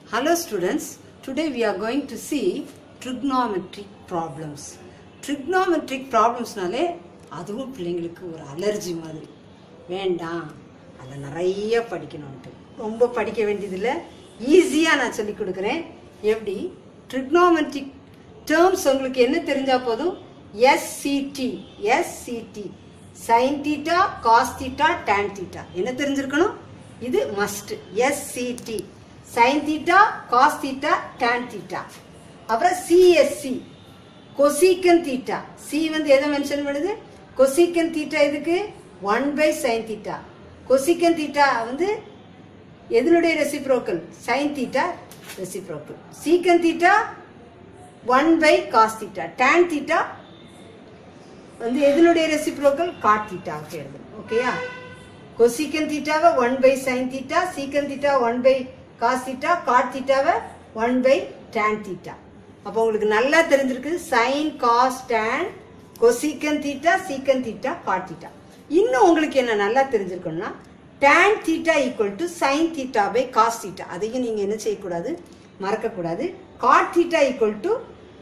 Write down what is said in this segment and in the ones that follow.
Hello students, today we are going to see trigonometric problems. Trigonometric problemsனாலே அதுவும் பிள்ளைங்களுக்கு ஒரு allergy மாதிரி வேண்டாம் அதை நிறைய படிக்கணும்ட்டு ரொம்ப படிக்க வேண்டியதில்லை ஈஸியாக நான் சொல்லி கொடுக்குறேன் எப்படி trigonometric டேர்ம்ஸ் உங்களுக்கு என்ன தெரிஞ்சா போதும் SCT SCT sine theta cos theta tan theta என்ன தெரிஞ்சிருக்கணும் இது must SCT sine theta cos theta tan theta அப்புறம் சிஎஸ்சி கொசிக்கன் தீட்டா சி வந்து எதை மென்ஷன் பண்ணுது கொசிக்கன் தீட்டா இதுக்கு one by sine theta cosecant theta வந்து எதனுடைய reciprocal sine theta reciprocal secant theta one by cos theta tan theta வந்து எதனுடைய reciprocal cot தீட்டாவுக்கு எழுதணும் ஓகேயா கொசிக்கன் தீட்டாவை one by sine theta secant theta one by cos theta cot தீட்டாவை one by tan theta அப்போ உங்களுக்கு நல்லா தெரிஞ்சிருக்கு sine cos tan cosecant theta secant theta cot theta இன்னும் உங்களுக்கு என்ன நல்லா தெரிஞ்சிருக்கணும்னா tan theta equal to sine theta by cos theta அதையும் நீங்கள் என்ன செய்யக்கூடாது மறக்கக்கூடாது cot theta equal to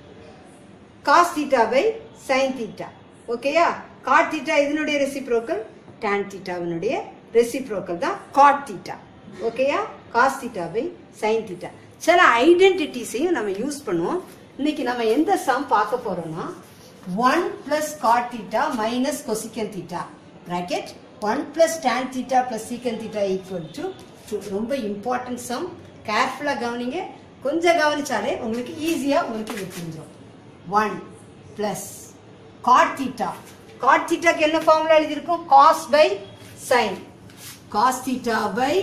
cos theta by sine theta ஓகேயா காட் தீட்டா இதனுடைய ரெசிப்ரோக்கல் டேன் தீட்டாவினுடைய ரெசிப்ரோக்கல் தான் காட் தீட்டா ஓகேயா cos theta by sine theta சில ஐடென்டிட்டிஸையும் நம்ம யூஸ் பண்ணுவோம் இன்னைக்கு நம்ம எந்த சம் பார்க்க போறோம்னா one plus cot theta minus cosecant theta bracket one plus tan theta plus secant theta equal to ரொம்ப இம்பார்ட்டன்ட் சம் கேர்ஃபுல்லாக கவனிங்க கொஞ்சம் கவனிச்சாலே உங்களுக்கு ஈஸியாக உங்களுக்கு இது புரிஞ்சிடும் one plus cot theta cot தீட்டாக்கு என்ன ஃபார்முலா எழுதியிருக்கோம் cos by sine cos theta by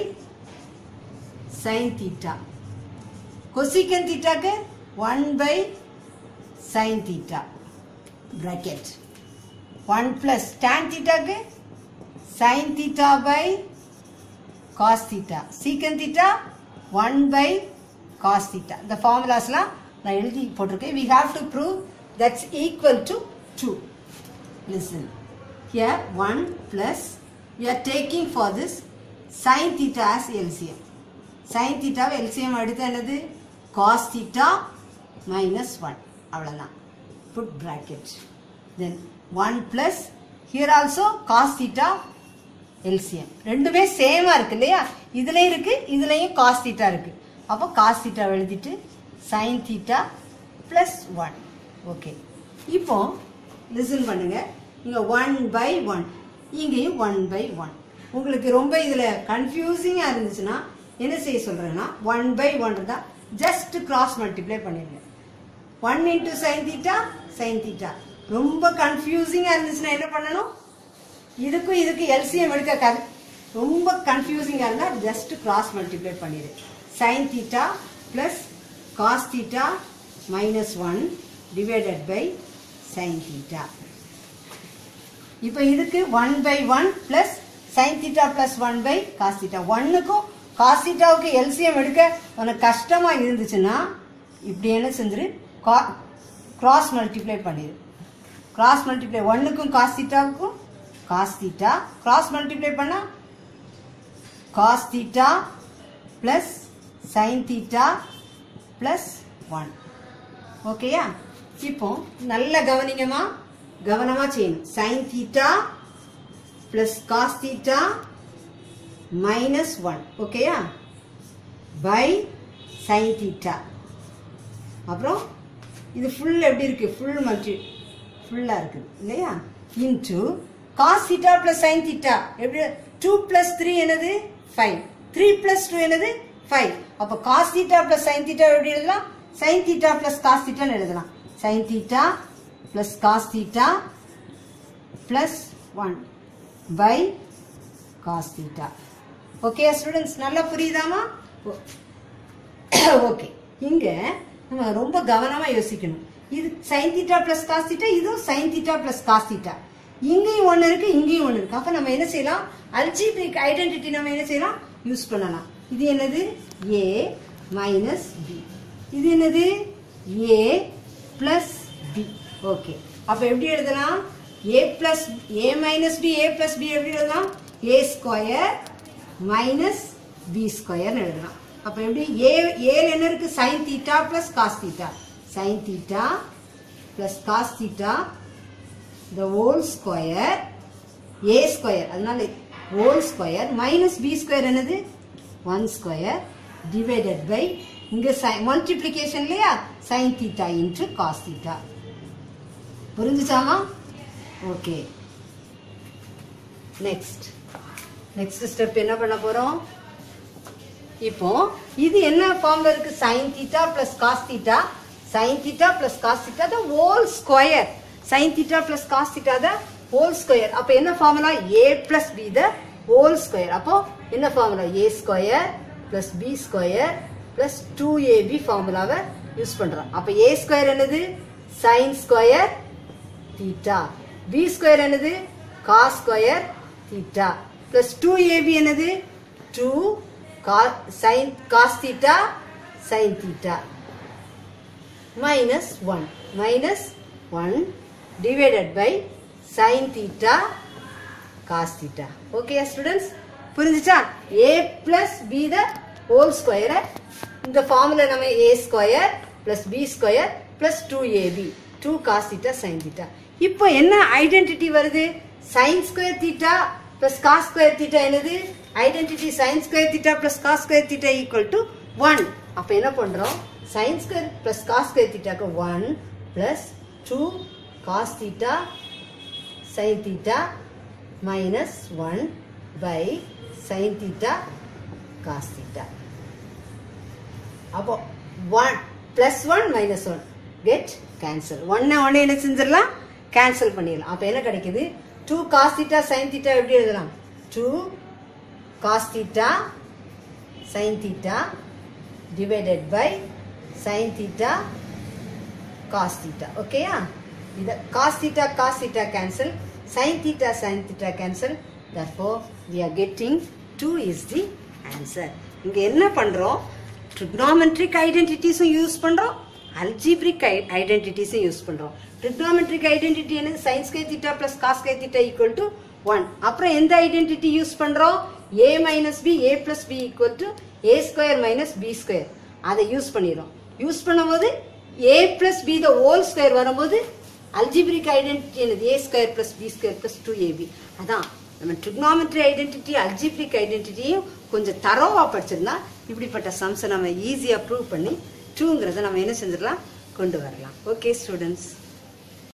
sine theta cosecant தீட்டாக்கு one by sine theta bracket one plus tan தீட்டாக்கு sine theta by cos theta secant theta one by cos theta இந்த ஃபார்முலாஸ்லாம் நான் எழுதி போட்டிருக்கேன் we have to prove that's equal to two listen here one plus we are taking for this sine theta as LCM sine தீட்டாவை LCM எடுத்து என்னது cos theta minus one அவ்வளோதான் put bracket then one plus here also cos theta LCM ரெண்டுமே சேமாக இருக்கு இல்லையா இதுலேயும் இருக்கு இதுலேயும் காஸ் தீட்டா இருக்கு அப்போ காஸ் தீட்டா எழுதிட்டு sine theta plus one okay இப்போ லிசன் பண்ணுங்க இங்கே ஒன் பை ஒன் இங்கேயும் ஒன் பை ஒன் உங்களுக்கு ரொம்ப இதில் கன்ஃபியூசிங்காக இருந்துச்சுன்னா என்ன செய்ய சொல்கிறேன்னா ஒன் பை ஒன் தான் ஜஸ்ட் கிராஸ் மல்டிப்ளை பண்ணிடுங்க one into sine theta sign theta ரொம்ப கன்ஃபியூசிங்காக இருந்துச்சுன்னா என்ன பண்ணணும் இதுக்கும் இதுக்கு எல்சிஎம் எடுக்க கதை ரொம்ப கன்ஃபியூசிங்காக இருந்தால் ஜஸ்ட் கிராஸ் மல்டிப்ளை பண்ணிடு sine theta plus cos theta minus one divided by sine theta இப்போ இதுக்கு one by one plus sine theta plus one by cos theta ஒன்னுக்கும் காஸ் தீட்டாவுக்கு எல்சிஎம் எடுக்க உனக்கு கஷ்டமாக இருந்துச்சுன்னா இப்படி என்ன செஞ்சிரு கா கிராஸ் மல்டிப்ளை பண்ணிடு கிராஸ் மல்டிப்ளை ஒன்னுக்கும் காஸ் தீட்டாவுக்கும் காஸ் தீட்டா கிராஸ் மல்டிப்ளை பண்ணால் cos theta plus sine theta plus one ஓகேயா இப்போ நல்ல கவனிங்கம்மா கவனமா செய்யணும் sign theta plus cos theta minus one ஓகேயா பை சைன் தீட்டா அப்புறம் இது ஃபுல் எப்படி இருக்கு ஃபுல் மல்டி ஃபுல்லாக இருக்குது இல்லையா into cos theta plus sin theta எப்படி டூ பிளஸ் த்ரீ என்னது ஃபைவ் த்ரீ பிளஸ் டூ என்னது ஃபைவ் அப்போ cos theta plus sin theta எப்படி எழுதலாம் சைன் தீட்டா பிளஸ் காஸ் தீட்டான்னு எழுதலாம் sin theta plus cos theta plus one by cos theta okay students நல்லா புரியுதாமா ஓகே இங்கே நம்ம ரொம்ப கவனமாக யோசிக்கணும் இது sin theta plus cos theta இதுவும் sin theta plus cos theta இங்கேயும் ஒன்று இருக்கு இங்கேயும் ஒன்று இருக்கு அப்போ நம்ம என்ன செய்யலாம் அல்ஜிபிரிக் ஐடென்டிட்டி நம்ம என்ன செய்யலாம் யூஸ் பண்ணலாம் இது என்னது ஏ மைனஸ் பி இது என்னது ஏ பிளஸ் பி ஓகே அப்போ எப்படி எழுதலாம் A plus A minus B A plus B எப்படி எழுதலாம் ஏ ஸ்கொயர் மைனஸ் பி ஸ்கொயர்னு எழுதலாம் அப்ப எப்படி ஏ ஏல என்ன இருக்கு sin theta plus cos theta sign theta plus cos theta the whole square a square அதனால whole square minus b square என்னது 1 square divided by இங்க sin multiplication இல்லையா sin theta into cos theta புரிஞ்சுச்சாமா ஓகே நெக்ஸ்ட் நெக்ஸ்ட் ஸ்டெப் என்ன பண்ண போறோம் இப்போ இது என்ன ஃபார்ம்ல இருக்கு sin theta plus cos theta sin theta plus cos theta the whole square sin theta plus cos theta the whole square அப்ப என்ன formula a plus b the whole square அப்போ என்ன formula a square plus b square plus 2ab ஃபார்முலாவை use பண்றோம் அப்ப a square என்னது sin square theta b square என்னது cos square theta plus 2ab என்னது 2 cos sin cos theta sin theta minus 1 minus 1 divided by sin theta cos theta okay students புரிஞ்சுச்சா a plus b the whole square இந்த formula நம்ம a square plus b square plus 2ab 2 cos theta sin theta இப்போ என்ன identity வருது sin square theta plus cos square theta என்னது identity sin square theta plus cos square theta equal to 1 அப்ப என்ன பண்றோம் sin square plus cos square theta க்கு 1 plus 2 cos theta sin theta minus 1 by sin theta cos theta அப்போ 1 plus 1 minus 1 get cancel 1 1 என்ன செஞ்சிடலாம் cancel பண்ணிடலாம் அப்போ என்ன கிடைக்குது 2 cos theta sin theta எப்படி எழுதலாம் 2 cos theta sin theta divided by sin theta cos theta ஓகேயா இது cos theta cos theta cancel sin theta sin theta cancel therefore we are getting 2 is the answer இங்க என்ன பண்றோம் trigonometric ஐடென்டிட்டிஸும் use பண்றோம் algebraic ஐடென்டிட்டிஸும் யூஸ் பண்றோம் trigonometric identity என்னது sin square theta plus cos square theta equal to 1 அப்புறம் எந்த ஐடென்டிட்டி யூஸ் பண்றோம் a minus b a plus b equal to a square minus b square அதை யூஸ் பண்ணிடுறோம் யூஸ் பண்ணும்போது a plus b the whole square வரும்போது algebraic identity என்னது a square plus b square plus 2ab அதான் நம்ம trigonometry identity algebraic ஐடென்டிட்டியும் கொஞ்சம் தரோவா படிச்சிருந்தா இப்படிப்பட்ட சம்ஸை நம்ம ஈஸியாக ப்ரூவ் பண்ணி டூங்கிறத நம்ம என்ன செஞ்சிடலாம் கொண்டு வரலாம் ஓகே ஸ்டூடெண்ட்ஸ்